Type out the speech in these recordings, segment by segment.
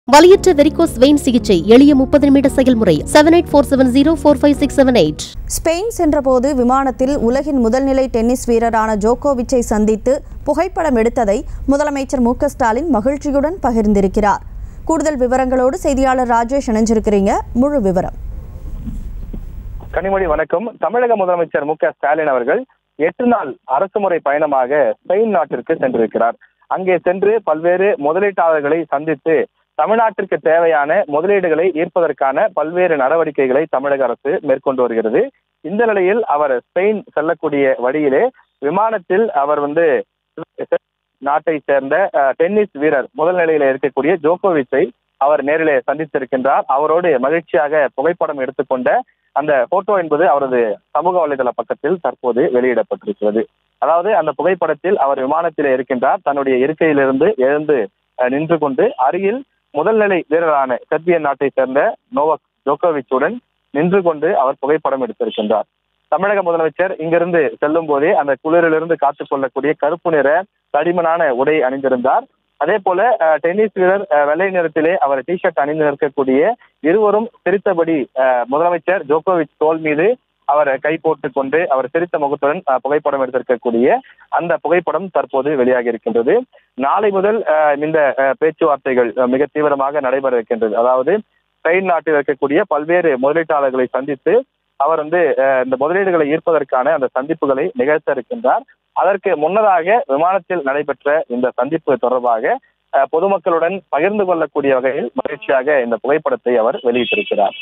வலியற்ற varicose vein சிகிச்சை எளிய முப்பது நிமிட செயல்முறை seven eight four seven zero four five six seven eight Spain சென்றபோது விமானத்தில் உலகின் முதல்நிலை டென்னிஸ் வீரரான ஜோகோவிச்சை சந்தித்து புகைப்படம் எடுத்ததை முதலமைச்சர் மு க ஸ்டாலின் மகிழ்ச்சியுடன் பகிர்ந்திருக்கிறார் கூடுதல் விவரங்களோடு செய்தியாளர் ராஜேஷ் இணைஞ்சிருக்கிறீங்க முழு விவரம் கனிமொழி வணக்கம் தமிழக முதலமைச்சர் மு க ஸ்டாலின் அவர்கள் எட்டு நாள் அரசுமுறை பயணமாக ஸ்பெயின் நாட்டிற்கு சென்றிருக்கிறார் அங்கே சென்று பல்வேறு முதலீட்டாளர்களை சந்தித்து தமிழ்நாட்டிற்கு தேவையான முதலீடுகளை ஈர்ப்பதற்கான பல்வேறு நடவடிக்கைகளை தமிழக அரசு மேற்கொண்டு வருகிறது இந்த நிலையில் அவர் ஸ்பெயின் செல்லக்கூடிய வழியிலே விமானத்தில் அவர் வந்து நாட்டை சேர்ந்த அஹ், டென்னிஸ் வீரர் முதல் நிலையில இருக்கக்கூடிய ஜோகோவிச்சை அவர் நேரிலே சந்தித்திருக்கின்றார் அவரோடு மகிழ்ச்சியாக புகைப்படம் எடுத்துக்கொண்ட அந்த போட்டோ என்பது அவரது சமூக வலைதள பக்கத்தில் தற்போது வெளியிடப்பட்டிருக்கிறது அதாவது அந்த புகைப்படத்தில் அவர் விமானத்திலே இருக்கின்றார் தன்னுடைய இருக்கையிலிருந்து எழுந்து அஹ், நின்று கொண்டு அருகில் முதல்நிலை வீரரான செர்பியன் நாட்டை சேர்ந்த நோவக் ஜோகோவிச்சுடன் நின்று கொண்டு அவர் புகைப்படம் எடுத்திருக்கின்றார் தமிழக முதலமைச்சர் இங்கிருந்து செல்லும் போதே அந்த குளிரிலிருந்து காத்துக் கொள்ளக்கூடிய கருப்பு நிற தடிமனான உடை அணிந்திருந்தார் அதே போல அஹ், டென்னிஸ் வீரர் அஹ், வெள்ளை நிறத்திலே அவர் டி ஷர்ட் அணிந்து நிற்கக்கூடிய இருவரும் சிரித்தபடி அஹ், முதலமைச்சர் ஜோகோவிச் தோல் மீது அவர் கை போட்டுக் கொண்டு அவர் சிரித்த முகத்துடன் அஹ், புகைப்படம் எடுத்திருக்கக்கூடிய அந்த புகைப்படம் தற்போது வெளியாகி இருக்கின்றது நாளை முதல் அஹ், இந்த அஹ், பேச்சுவார்த்தைகள் அஹ், மிக தீவிரமாக நடைபெற இருக்கின்றது அதாவது ஸ்பெயின் நாட்டில் இருக்கக்கூடிய பல்வேறு முதலீட்டாளர்களை சந்தித்து அவர் வந்து அஹ், இந்த முதலீடுகளை ஈர்ப்பதற்கான அந்த சந்திப்புகளை நிகழ்த்த இருக்கின்றார் அதற்கு முன்னதாக விமானத்தில் நடைபெற்ற இந்த சந்திப்பு தொடர்பாக அஹ், பொதுமக்களுடன் பகிர்ந்து கொள்ளக்கூடிய வகையில் மகிழ்ச்சியாக இந்த புகைப்படத்தை அவர் வெளியிட்டிருக்கிறார்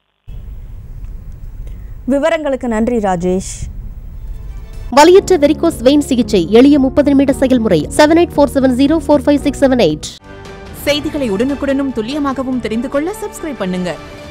விவரங்களுக்கு நன்றி ராஜேஷ் வலியற்ற வெரிகோஸ் வெயின் சிகிச்சை எளிய முப்பது நிமிட செயல்முறை seven eight four seven zero four five six seven eight செய்திகளை உடனுக்குடனும் துல்லியமாகவும் தெரிந்து கொள்ள சப்ஸ்கிரைப் பண்ணுங்க